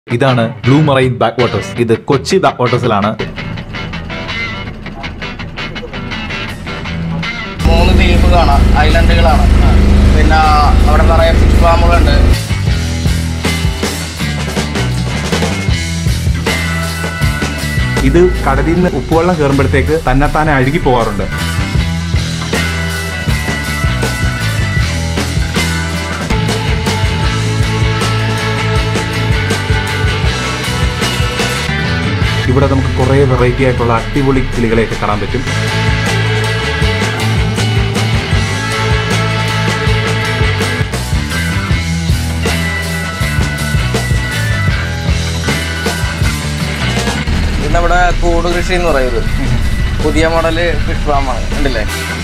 ഇതാണ് blue marine back waters ഇത് Kochi back വാട്ടേഴ്സിലാണ് മൂന്ന് ദ്വീപ് കാണാം ഐലൻഡുകളാണ് പിന്നെ അവിടെ നിറയെ ഫിഷ് ഫാമുകളുണ്ട് ഇത് കടലിൽ നിന്ന് ഉപ്പുവെള്ളം കയറുമ്പോഴത്തേക്ക് തന്നെത്താനെ അഴുകി പോകാറുണ്ട് ഇവിടെ നമുക്ക് കുറേ വെറൈറ്റി ആയിട്ടുള്ള അടിപൊളി കിളികളെയൊക്കെ കാണാൻ പറ്റും പിന്നെ ഇവിടെ കൂട് കൃഷി എന്ന് പറയുന്നത് പുതിയ മോഡല് ഫിഷ് ഫാമാണ് ഉണ്ടല്ലേ